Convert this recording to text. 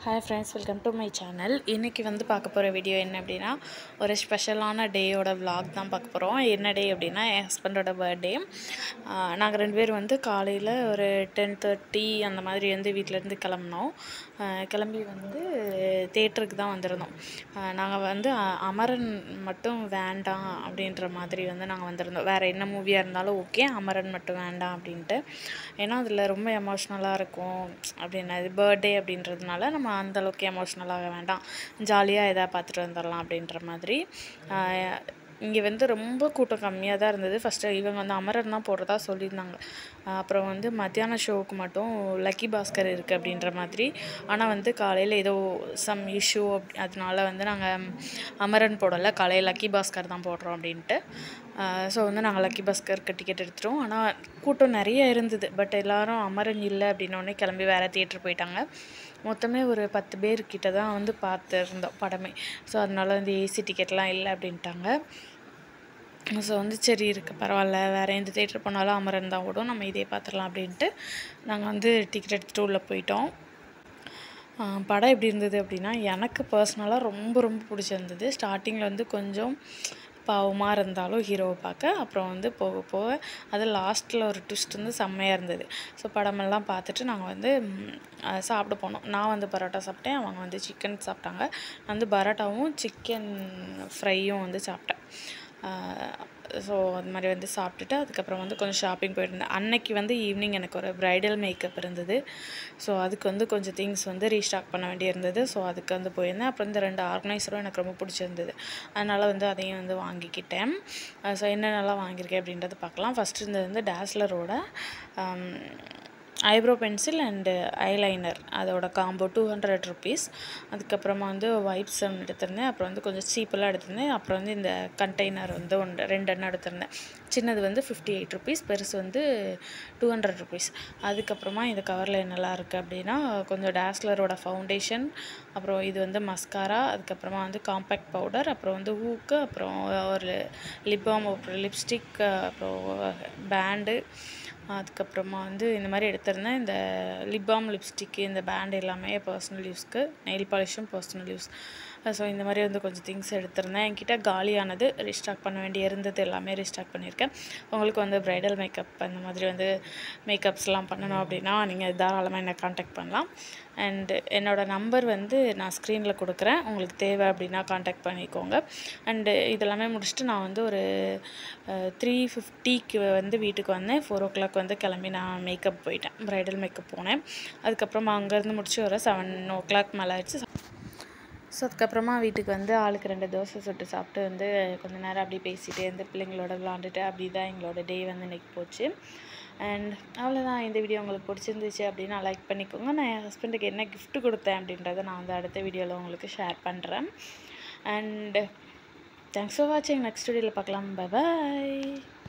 hi friends welcome to my channel இன்றைக்கி வந்து பார்க்க போகிற வீடியோ என்ன அப்படின்னா ஒரு ஸ்பெஷலான டேயோட vlog தான் பார்க்க போகிறோம் என்ன டே அப்படின்னா என் ஹஸ்பண்டோட பர்த்டே நாங்கள் ரெண்டு பேரும் வந்து காலையில் ஒரு டென் தேர்ட்டி அந்த மாதிரி வந்து வீட்டிலேருந்து கிளம்புனோம் ஆஹ் கிளம்பி வந்து தேட்டருக்கு தான் வந்திருந்தோம் நாங்கள் வந்து அ- அமரன் மட்டும் வேண்டாம் அப்படின்ற மாதிரி வந்து நாங்கள் வந்திருந்தோம் வேறு என்ன மூவியாக இருந்தாலும் ஓகே அமரன் மட்டும் வேண்டாம் அப்படின்ட்டு ஏன்னா அதில் ரொம்ப எமோஷ்னலாக இருக்கும் அப்படின்னா இது பர்த்டே அப்படின்றதுனால நம்ம அந்த அளவுக்கு எமோஷ்னலாக வேண்டாம் ஜாலியாக எதாவது பார்த்துட்டு வந்துடலாம் அப்படின்ற மாதிரி இங்கே வந்து ரொம்ப கூட்டம் கம்மியாக தான் இருந்தது ஃபஸ்ட்டு இவங்க வந்து அமரன் தான் போடுறதா சொல்லியிருந்தாங்க ஆஹ் அப்புறம் வந்து மத்தியான ஷோவுக்கு மட்டும் லக்கி பாஸ்கர் இருக்குது அப்படின்ற மாதிரி ஆனால் வந்து காலையில் ஏதோ சம் இஷ்யூ அப் அதனால வந்து நாங்கள் அமரன் போடலை காலையில் லக்கி பாஸ்கர் தான் போடுறோம் அப்படின்ட்டு ஸோ வந்து நாங்கள் லக்கி பாஸ்கருக்கு டிக்கெட் எடுத்துட்டோம் ஆனால் கூட்டம் நிறைய இருந்தது பட் எல்லாரும் அமரன் இல்லை அப்படின்னோடனே கிளம்பி வேறு தியேட்டர் போயிட்டாங்க மொத்தமே ஒரு பத்து பேர் கிட்ட தான் வந்து பார்த்துருந்தோம் படமே ஸோ அதனால வந்து ஏசி டிக்கெட்லாம் இல்லை அப்படின்ட்டாங்க ஸோ வந்து சரி இருக்கு பரவாயில்ல வேறு எந்த தேட்டர் போனாலும் அமரன் தான் ஓடும் நம்ம இதே பார்த்துடலாம் அப்படின்ட்டு நாங்கள் வந்து டிக்கெட் எடுத்துகிட்டு உள்ளே போயிட்டோம் ஆஹ் படம் எப்படி இருந்தது அப்படின்னா எனக்கு பர்சனலாக ரொம்ப ரொம்ப பிடிச்சிருந்தது ஸ்டார்டிங்கில் வந்து கொஞ்சம் பாவமாக இருந்தாலும் ஹீரோவை பார்க்க அப்புறம் வந்து போக போக அது லாஸ்ட்டில் ஒரு ட்விஸ்ட் வந்து செம்மையாக இருந்தது ஸோ படமெல்லாம் பார்த்துட்டு நாங்கள் வந்து ம், அஹ் சாப்பிட போனோம் நான் வந்து பரோட்டா சாப்பிட்டேன் அவங்க வந்து சிக்கன் சாப்பிட்டாங்க நான் வந்து பரோட்டாவும் சிக்கன் ஃப்ரையும் வந்து சாப்பிட்டேன் ஸோ அது மாதிரி வந்து சாப்பிட்டுட்டு அதுக்கப்புறம் வந்து கொஞ்சம் ஷாப்பிங் போயிருந்தேன் அன்னைக்கு வந்து ஈவினிங் எனக்கு ஒரு ப்ரைடல் மேக்கப் இருந்தது ஸோ அதுக்கு வந்து கொஞ்சம் திங்ஸ் வந்து ரீஸ்டாக் பண்ண வேண்டியிருந்தது ஸோ அதுக்கு வந்து போயிருந்தேன் அப்புறம் இந்த ரெண்டு ஆர்கனைசரும் எனக்கு ரொம்ப பிடிச்சிருந்தது அதனால் வந்து அதையும் வந்து வாங்கிக்கிட்டேன் ஸோ என்னென்னலாம் வாங்கியிருக்கேன் அப்படின்றத பார்க்கலாம் ஃபஸ்ட்டு இருந்தது வந்து டேஸ்லரோட ஐப்ரோ பென்சில் அண்டு ஐலைனர் அதோட காம்போ டூ ஹண்ட்ரட் ருபீஸ் அதுக்கப்புறமா வந்து வைப்ஸ் ஒன்று எடுத்திருந்தேன் அப்புறம் வந்து கொஞ்சம் சீப்பெல்லாம் எடுத்திருந்தேன் அப்புறம் வந்து இந்த கண்டெய்னர் வந்து ஒன்று ரெண்டு எண்ணம் எடுத்திருந்தேன் சின்னது வந்து ஃபிஃப்டி எயிட் ருபீஸ் பெருசு வந்து டூ ஹண்ட்ரட் ருபீஸ் அதுக்கப்புறமா இந்த கவரில் என்னெல்லாம் இருக்குது அப்படின்னா கொஞ்சம் டேஸ்லரோட ஃபவுண்டேஷன் அப்புறம் இது வந்து மஸ்காரா அதுக்கப்புறமா வந்து காம்பேக்ட் பவுடர் அப்புறம் வந்து ஹூக்கு அப்புறம் ஒரு லிப் பாம் அப்புறம் லிப்ஸ்டிக் அப்புறம் பேண்டு அதுக்கப்புறமா வந்து இந்த மாதிரி எடுத்திருந்தேன் இந்த லிப் பாம் லிப்ஸ்டிக்கு இந்த பேண்ட் எல்லாமே பர்சனல் யூஸ்க்கு நெயில் பாலிஷும் பர்சனல் யூஸ் ஸோ இந்த மாதிரி வந்து கொஞ்சம் திங்ஸ் எடுத்திருந்தேன் என்கிட்ட காலியானது ரீஸ்டாக் பண்ண வேண்டி இருந்தது எல்லாமே ரீஸ்டாக் பண்ணியிருக்கேன் உங்களுக்கு வந்து ப்ரைடல் மேக்கப் அந்த மாதிரி வந்து மேக்கப்ஸ்லாம் பண்ணணும் அப்படின்னா நீங்கள் தாராளமாக என்னை காண்டாக்ட் பண்ணலாம் அண்டு என்னோட நம்பர் வந்து நான் ஸ்க்ரீனில் கொடுக்குறேன் உங்களுக்கு தேவை அப்படின்னா காண்டாக்ட் பண்ணிக்கோங்க அண்டு இதெல்லாமே முடிச்சுட்டு நான் வந்து ஒரு த்ரீ ஃபிஃப்டிக்கு வந்து வீட்டுக்கு வந்தேன் ஃபோர் ஓ கிளாக் வந்து கிளம்பி நான் மேக்கப் போயிட்டேன் ப்ரைடல் மேக்கப் போனேன் அதுக்கப்புறமா அங்கேருந்து முடிச்சு ஒரு செவன் ஓ கிளாக் மேலே ஆயிடுச்சு ஸோ அதுக்கப்புறமா வீட்டுக்கு வந்து ஆளுக்கு ரெண்டு தோசை சுட்டு சாப்பிட்டு வந்து கொஞ்ச நேரம் அப்படியே பேசிகிட்டே இருந்து பிள்ளைங்களோட விளாண்டுட்டு அப்படி தான் எங்களோட டே வந்து இன்னைக்கு போச்சு அண்ட் அவ்வளோதான் இந்த வீடியோ உங்களுக்கு பிடிச்சிருந்துச்சு அப்படின்னா லைக் பண்ணிக்கோங்க நான் என் ஹஸ்பண்டுக்கு என்ன gift கொடுத்தேன் அப்படின்றத நான் வந்து அடுத்த வீடியோவில் உங்களுக்கு ஷேர் பண்ணுறேன் அண்ட் தேங்க்ஸ் ஃபார் வாட்சிங் நெக்ஸ்ட் வீடியோவில் பார்க்கலாம் பை